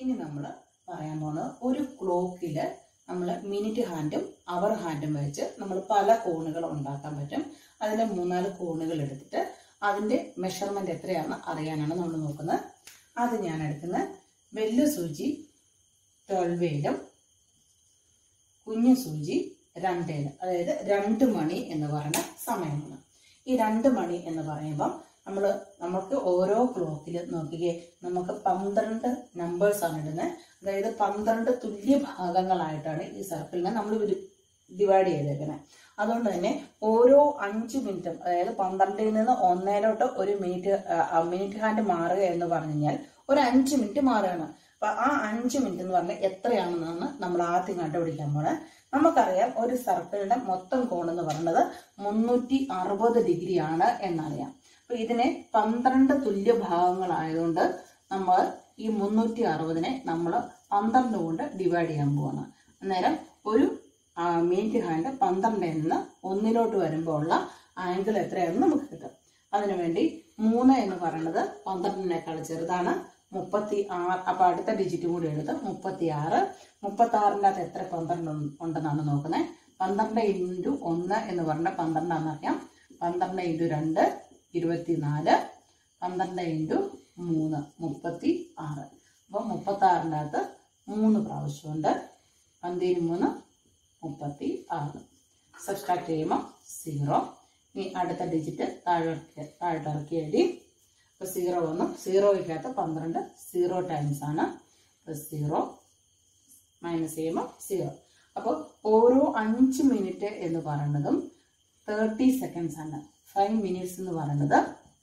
ഇനി നമ്മൾ പറയാൻ പോകുന്നത് ഒരു ക്ലോക്കിൽ നമ്മൾ മിനിറ്റ് ഹാൻഡും അവർ ഹാൻഡും വെച്ച് നമ്മൾ പല കോണുകൾ ഉണ്ടാക്കാൻ പറ്റും അതിൽ മൂന്നാല് കോണുകൾ എടുത്തിട്ട് അതിന്റെ മെഷർമെന്റ് എത്രയാണെന്ന് അറിയാനാണ് നമ്മൾ നോക്കുന്നത് അത് ഞാൻ എടുക്കുന്ന വലിയ സൂചി ട്വൽവേലും കുഞ്ഞു സൂചി രണ്ടേലും അതായത് രണ്ട് മണി എന്ന് പറയുന്ന സമയമാണ് ഈ രണ്ട് മണി എന്ന് പറയുമ്പം നമ്മൾ നമുക്ക് ഓരോ ക്ലോക്കിൽ നോക്കിക്കേ നമുക്ക് പന്ത്രണ്ട് നമ്പേഴ്സ് ആണ് ഇടുന്നത് അതായത് പന്ത്രണ്ട് തുല്യ ഭാഗങ്ങളായിട്ടാണ് ഈ സർക്കിളിനെ നമ്മൾ ഡിവൈഡ് ചെയ്തേക്കുന്നത് അതുകൊണ്ട് തന്നെ ഓരോ അഞ്ച് മിനിറ്റും അതായത് പന്ത്രണ്ടിൽ നിന്ന് ഒന്നേലോട്ട് ഒരു മിനിറ്റ് മിനിറ്റ് ഹാൻഡ് മാറുക എന്ന് പറഞ്ഞു കഴിഞ്ഞാൽ ഒരു അഞ്ച് മിനിറ്റ് മാറുകയാണ് അപ്പൊ ആ അഞ്ച് മിനിറ്റ് എന്ന് പറഞ്ഞാൽ എത്രയാണെന്നാണ് നമ്മൾ ആദ്യം കണ്ടുപിടിക്കാൻ പോണത് നമുക്കറിയാം ഒരു സർക്കിളിന്റെ മൊത്തം കോൺ എന്ന് പറയുന്നത് മുന്നൂറ്റി അറുപത് ഡിഗ്രി ആണ് എന്നറിയാം അപ്പൊ ഇതിനെ പന്ത്രണ്ട് തുല്യ ഭാഗങ്ങളായതുകൊണ്ട് നമ്മൾ ഈ മുന്നൂറ്റി അറുപതിനെ നമ്മൾ പന്ത്രണ്ട് കൊണ്ട് ഡിവൈഡ് ചെയ്യാൻ പോവാണ് അന്നേരം ഒരു മിനിറ്റ് ഹാൻഡ് പന്ത്രണ്ടിൽ നിന്ന് ഒന്നിലോട്ട് വരുമ്പോൾ ഉള്ള ആംഗിൾ എത്രയാണെന്ന് നമുക്ക് കിട്ടും അതിനുവേണ്ടി മൂന്ന് എന്ന് പറയുന്നത് പന്ത്രണ്ടിനേക്കാൾ ചെറുതാണ് മുപ്പത്തി ആറ് അപ്പൊ അടുത്ത ഡിജിറ്റ് കൂടി എടുത്ത് മുപ്പത്തി ആറ് മുപ്പത്തി ആറിൻ്റെ അകത്ത് എത്ര പന്ത്രണ്ട് ഉൺ- ഉണ്ടെന്നാണ് നോക്കുന്നത് പന്ത്രണ്ട് ഇൻറ്റു ഒന്ന് എന്ന് പറഞ്ഞാൽ പന്ത്രണ്ടാണെന്ന് അറിയാം പന്ത്രണ്ട് ഇൻറ്റു രണ്ട് ഇരുപത്തിനാല് പന്ത്രണ്ട് ഇൻറ്റു മൂന്ന് മുപ്പത്തി ആറ് അപ്പോൾ മുപ്പത്തി ആറിൻ്റെ അകത്ത് മൂന്ന് പ്രാവശ്യമുണ്ട് പന്തിന് മൂന്ന് മുപ്പത്തി ആറ് സബ്സ്ട്രാക്ട് ചെയ്യുമ്പോൾ സീറോ ഇനി അടുത്ത ഡിജിറ്റ് താഴെ താഴോട്ട് ഇറക്കി എഴുതി അപ്പോൾ സീറോ വന്നു സീറോയ്ക്കകത്ത് പന്ത്രണ്ട് സീറോ ടൈംസ് ആണ് അപ്പോൾ സീറോ മൈനസ് ചെയ്യുമ്പോൾ സീറോ അപ്പോൾ ഓരോ അഞ്ച് മിനിറ്റ് എന്ന് പറയുന്നതും തേർട്ടി സെക്കൻഡ്സ് ആണ് ഫൈവ് മിനിറ്റ്സ് എന്ന് പറയുന്നത്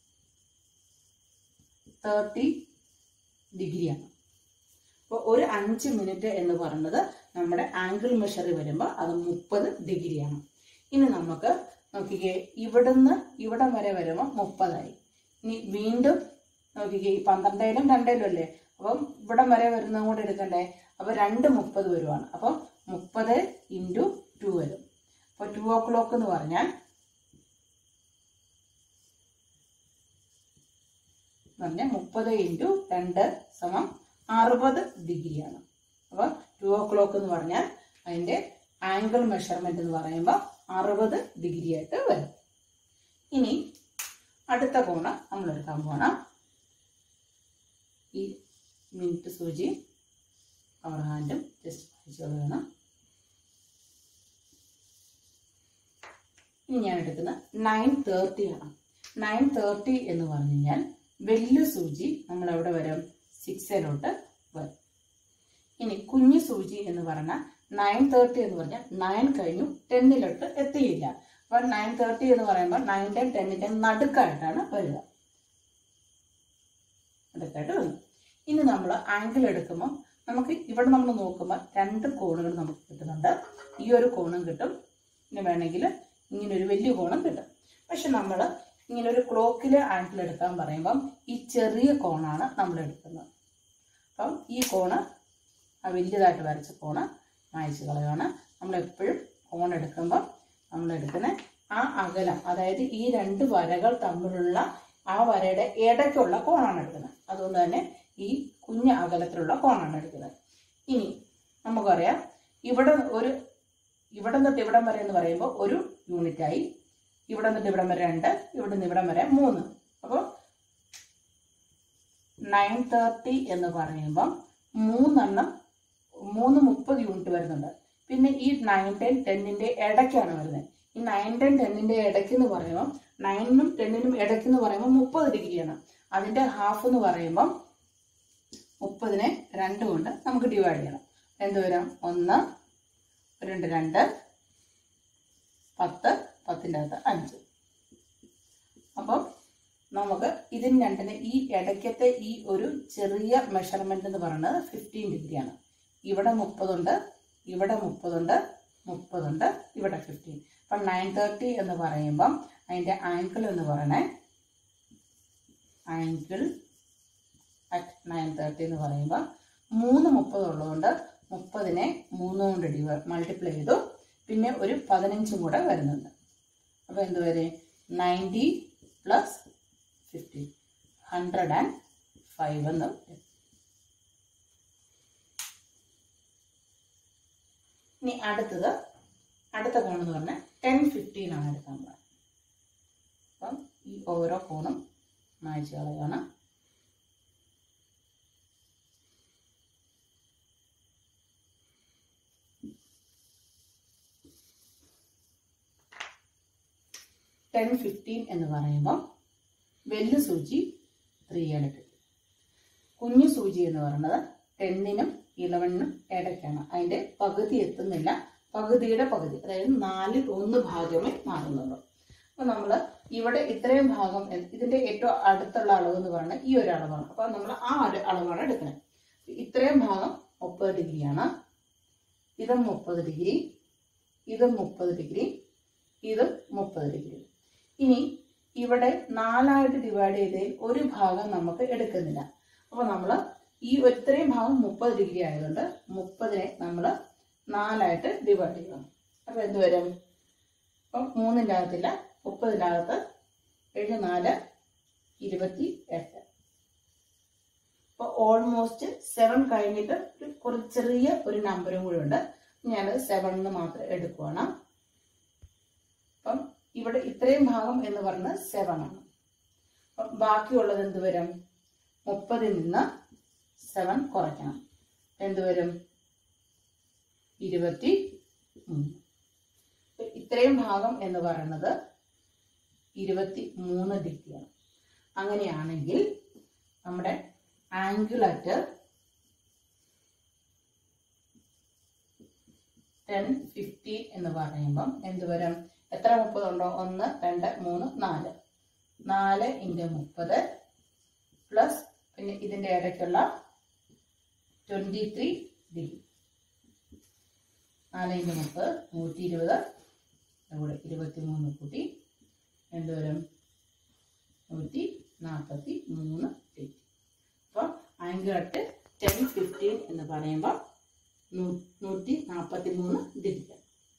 തേർട്ടി ഡിഗ്രിയാണ് അപ്പോൾ ഒരു അഞ്ച് മിനിറ്റ് എന്ന് പറയുന്നത് നമ്മുടെ ആംഗിൾ മെഷർ വരുമ്പോൾ അത് മുപ്പത് ഡിഗ്രിയാണ് ഇനി നമുക്ക് നോക്കിക്കേ ഇവിടുന്ന് ഇവിടം വരെ വരുമ്പോൾ മുപ്പതായി ഇനി വീണ്ടും നോക്കിക്കേ ഈ പന്ത്രണ്ടേലും രണ്ടേലും അല്ലേ അപ്പം ഇവിടം വരെ വരുന്നതും കൂടെ എടുക്കണ്ടേ അപ്പൊ രണ്ട് മുപ്പത് വരുവാണ് അപ്പം മുപ്പത് ഇൻറ്റു ടു വരും അപ്പൊ ടു ഓ ക്ലോക്ക് എന്ന് പറഞ്ഞാൽ പറഞ്ഞാൽ മുപ്പത് ഇൻറ്റു രണ്ട് സമം അറുപത് ഡിഗ്രിയാണ് അപ്പോൾ ടു ഓ ക്ലോക്ക് എന്ന് പറഞ്ഞാൽ അതിന്റെ ആംഗിൾ മെഷർമെന്റ് എന്ന് പറയുമ്പോൾ അറുപത് ഡിഗ്രി ആയിട്ട് വരും ഇനി അടുത്ത കോണ നമ്മൾ എടുക്കാൻ പോണം ഈ മിനിറ്റ് സൂചി അവർ ഹാൻഡും ജസ്റ്റ് വായിച്ചോളൂ വേണം ഇനി ഞാൻ എടുക്കുന്ന നയൻ തേർട്ടി ആണ് നയൻ തേർട്ടി എന്ന് പറഞ്ഞു കഴിഞ്ഞാൽ വലിയ സൂചി നമ്മൾ എവിടെ വരും സിക്സിലോട്ട് വരും ഇനി കുഞ്ഞു സൂചി എന്ന് പറഞ്ഞാൽ നയൻ തേർട്ടി എന്ന് പറഞ്ഞാൽ നയൻ കഴിഞ്ഞു ടെന്നിലോട്ട് എത്തിയില്ല അപ്പൊ നയൻ തേർട്ടി എന്ന് പറയുമ്പോൾ നയൻ്റെ ടെന്നിൻ്റെ നടുക്കായിട്ടാണ് വരിക നടുക്കായിട്ട് വന്നു ഇനി നമ്മൾ ആംഗിൾ എടുക്കുമ്പോൾ നമുക്ക് ഇവിടെ നമ്മൾ നോക്കുമ്പോൾ രണ്ട് കോണുകൾ നമുക്ക് കിട്ടുന്നുണ്ട് ഈ ഒരു കോണും കിട്ടും ഇനി വേണമെങ്കിൽ ഇങ്ങനെ ഒരു വലിയ കോണും കിട്ടും പക്ഷെ നമ്മൾ ഇങ്ങനെ ഒരു ക്ലോക്കിൽ ആംഗിൾ എടുക്കാൻ പറയുമ്പം ഈ ചെറിയ കോണാണ് നമ്മൾ എടുക്കുന്നത് അപ്പം ഈ കോണ് ആ വലിയതായിട്ട് വരച്ച കോണ് മായച്ചു കളയാണ് നമ്മൾ എപ്പോഴും കോൺ എടുക്കുമ്പോൾ നമ്മൾ എടുക്കുന്ന ആ അകലം അതായത് ഈ രണ്ട് വരകൾ തമ്മിലുള്ള ആ വരയുടെ ഇടയ്ക്കുള്ള കോണാണ് എടുക്കുന്നത് അതുകൊണ്ട് തന്നെ ഈ കുഞ്ഞ അകലത്തിലുള്ള കോണാണ് എടുക്കുന്നത് ഇനി നമുക്കറിയാം ഇവിടെ ഒരു ഇവിടെ തൊട്ട് ഇവിടം വരെ എന്ന് പറയുമ്പോൾ ഒരു യൂണിറ്റ് ആയി ഇവിടെ തൊട്ട് ഇവിടം വരെ രണ്ട് ഇവിടെ നിന്ന് ഇവിടം വരെ മൂന്ന് അപ്പോൾ നയൻ തേർട്ടി എന്ന് പറയുമ്പം മൂന്നെണ്ണം മൂന്ന് മുപ്പത് യൂണിറ്റ് വരുന്നുണ്ട് പിന്നെ ഈ നയൻ ടെൻ ടെന്നിന്റെ ഇടയ്ക്കാണ് വരുന്നത് ഈ നയൻ ടെൻ ടെന്നിന്റെ ഇടയ്ക്ക് എന്ന് പറയുമ്പോൾ നയനും ടെന്നിനും ഇടയ്ക്ക് എന്ന് പറയുമ്പോൾ മുപ്പത് ഡിഗ്രിയാണ് അതിന്റെ ഹാഫ് എന്ന് പറയുമ്പം മുപ്പതിനെ രണ്ട് കൊണ്ട് നമുക്ക് ഡിവൈഡ് ചെയ്യണം എന്ത് വരാം ഒന്ന് രണ്ട് രണ്ട് പത്ത് പത്തിൻ്റെ അകത്ത് അഞ്ച് അപ്പം നമുക്ക് ഇതിന് രണ്ടിന് ഈ ഇടയ്ക്കത്തെ ഈ ഒരു ചെറിയ മെഷർമെന്റ് എന്ന് പറയുന്നത് ഫിഫ്റ്റീൻ ഡിഗ്രിയാണ് ഇവിടെ മുപ്പതുണ്ട് ഇവിടെ മുപ്പതുണ്ട് മുപ്പതുണ്ട് ഇവിടെ ഫിഫ്റ്റീൻ അപ്പം നയൻ തേർട്ടി എന്ന് പറയുമ്പം അതിൻ്റെ ആംഗിൾ എന്ന് പറയണേ ആംഗിൾ അറ്റ് നയൻ തേർട്ടി എന്ന് പറയുമ്പോൾ മൂന്ന് മുപ്പത് ഉള്ളതുകൊണ്ട് മുപ്പതിനെ മൂന്ന് കൊണ്ട് ഡിവൈ മൾട്ടിപ്ലൈ ചെയ്തു പിന്നെ ഒരു പതിനഞ്ചും കൂടെ വരുന്നുണ്ട് അപ്പോൾ എന്ത് വരെ ninety plus fifty hundred and five എന്ന് വരും ഇനി അടുത്തത് അടുത്ത കോൺ എന്ന് പറഞ്ഞാൽ ടെൻ ഫിഫ്റ്റീൻ ആണ് എടുക്കാൻ പോകുന്നത് അപ്പം ഈ ഓരോ കോണും മായ്ച്ച് കളയാണ് ടെൻ ഫിഫ്റ്റീൻ എന്ന് പറയുമ്പം വലിയ സൂചി ത്രീ ആണ് ഇട്ടിട്ട് കുഞ്ഞു സൂചി എന്ന് പറയുന്നത് ടെന്നിനും ഇലവണിനും ഇടയ്ക്കാണ് അതിന്റെ പകുതി എത്തുന്നില്ല പകുതിയുടെ പകുതി അതായത് നാലിൽ ഒന്ന് ഭാഗമേ മാറുന്നുള്ളൂ അപ്പൊ നമ്മൾ ഇവിടെ ഇത്രയും ഭാഗം എ- ഇതിന്റെ ഏറ്റവും അടുത്തുള്ള അളവ് എന്ന് പറയുന്നത് ഈ ഒരു അളവാണ് അപ്പൊ നമ്മൾ ആ ഒരു അളവാണ് എടുക്കുന്നത് ഇത്രയും ഭാഗം മുപ്പത് ഡിഗ്രിയാണ് ഇതും മുപ്പത് ഡിഗ്രി ഇതും മുപ്പത് ഡിഗ്രി ഇതും മുപ്പത് ഡിഗ്രി ഇനി ഇവിടെ നാലായിട്ട് ഡിവൈഡ് ചെയ്തതിൽ ഒരു ഭാഗം നമുക്ക് എടുക്കുന്നില്ല അപ്പൊ നമ്മൾ ഈ ഇത്രയും ഭാഗം മുപ്പത് ഡിഗ്രി ആയതുകൊണ്ട് മുപ്പതിനെ നമ്മൾ നാലായിട്ട് ഡിവൈഡ് ചെയ്യണം അപ്പൊ എന്ത് വരും അപ്പം മൂന്നിൻ്റെ അകത്തില്ല മുപ്പതിൻ്റെ അകത്ത് ഏഴ് നാല് ഇരുപത്തി എട്ട് അപ്പൊ ഓൾമോസ്റ്റ് സെവൻ കഴിഞ്ഞിട്ട് ഒരു കുറച്ച് ചെറിയ ഒരു നമ്പറും കൂടി ഉണ്ട് ഞാൻ സെവൻ എന്ന് മാത്രം എടുക്കുവാണ് അപ്പം ഇവിടെ ഇത്രയും ഭാഗം എന്ന് പറയുന്നത് സെവൻ ആണ് അപ്പം ബാക്കിയുള്ളത് എന്ത് വരും മുപ്പതിൽ നിന്ന് സെവൻ കുറയ്ക്കണം എന്ത് വരും ഇരുപത്തി മൂന്ന് ഇപ്പൊ ഇത്രയും ഭാഗം എന്ന് പറയുന്നത് ഇരുപത്തി മൂന്ന് ഡിഗ്രിയാണ് അങ്ങനെയാണെങ്കിൽ നമ്മുടെ ആംഗിൾ അറ്റ് ടെൻ ഫിഫ്റ്റി എന്ന് പറയുമ്പം എന്ത് വരും എത്ര മുപ്പതുണ്ടോ ഒന്ന് രണ്ട് മൂന്ന് നാല് നാല് ഇൻറ്റു മുപ്പത് പ്ലസ് പിന്നെ ഇതിൻ്റെ ഇടയ്ക്കുള്ള ട്വൻറ്റി ത്രീ ഡിഗ്രി നാല് ഇൻറ്റു മുപ്പത് നൂറ്റി ഇരുപത് കൂടെ ഇരുപത്തി മൂന്ന് കൂട്ടി എന്ത് വരും നൂറ്റി നാൽപ്പത്തി മൂന്ന് ഡിഗ്രി അപ്പം ആംഗിൾ അറ്റ് ടെൻ ഫിഫ്റ്റീൻ എന്ന് പറയുമ്പോൾ നൂ- നൂറ്റി നാൽപ്പത്തി മൂന്ന് ഡിഗ്രി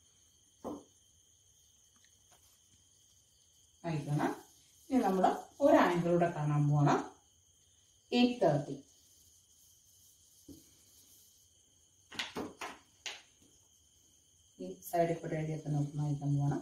ആയിക്കണം ഇനി നമ്മൾ ഒരു ആംഗിളൂടെ കാണാൻ പോകണം എയ്റ്റ് തേർട്ടി ഈ സൈഡിൽ കൂടെ എഴുതിയൊക്കെ നമുക്ക് വായിക്കാൻ പോകണം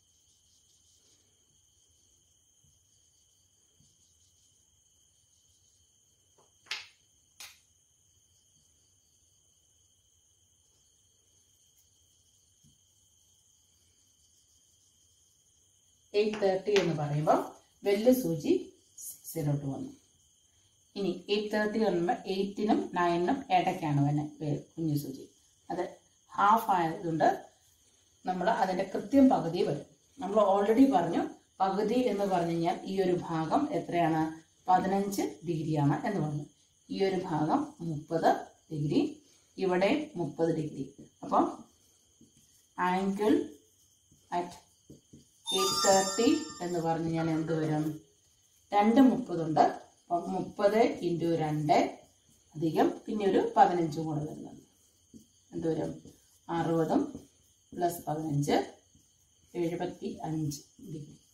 എയ്റ്റ് തേർട്ടി എന്ന് പറയുമ്പോൾ വലിയ സൂചി സിക്സിലോട്ട് വന്നു ഇനി എയ്റ്റ് തേർട്ടി പറയുമ്പോൾ എയ്റ്റിനും നയനിനും ഇടയ്ക്കാണ് വരുന്നത് കുഞ്ഞു സൂചി അത് ഹാഫ് ആയതുകൊണ്ട് നമ്മൾ അതിൻ്റെ കൃത്യം പകുതി വരും നമ്മൾ ഓൾറെഡി പറഞ്ഞു പകുതി എന്ന് പറഞ്ഞു കഴിഞ്ഞാൽ ഈ ഒരു ഭാഗം എത്രയാണ് പതിനഞ്ച് ഡിഗ്രിയാണ് എന്ന് പറഞ്ഞു ഈ ഒരു ഭാഗം മുപ്പത് ഡിഗ്രി ഇവിടെ മുപ്പത് ഡിഗ്രി അപ്പം ആംഗിൾ അറ്റ് എയ്റ്റ് തേർട്ടി എന്ന് പറഞ്ഞു ഞാൻ എന്ത് വരും രണ്ട് മുപ്പതുണ്ട് അപ്പം മുപ്പത് ഇൻറ്റു രണ്ട് അധികം പിന്നെ ഒരു പതിനഞ്ചും കൂടെ വരുന്നുണ്ട് എന്ത് വരും അറുപതും പ്ലസ് പതിനഞ്ച് എഴുപത്തി അഞ്ച് ഡിഗ്രി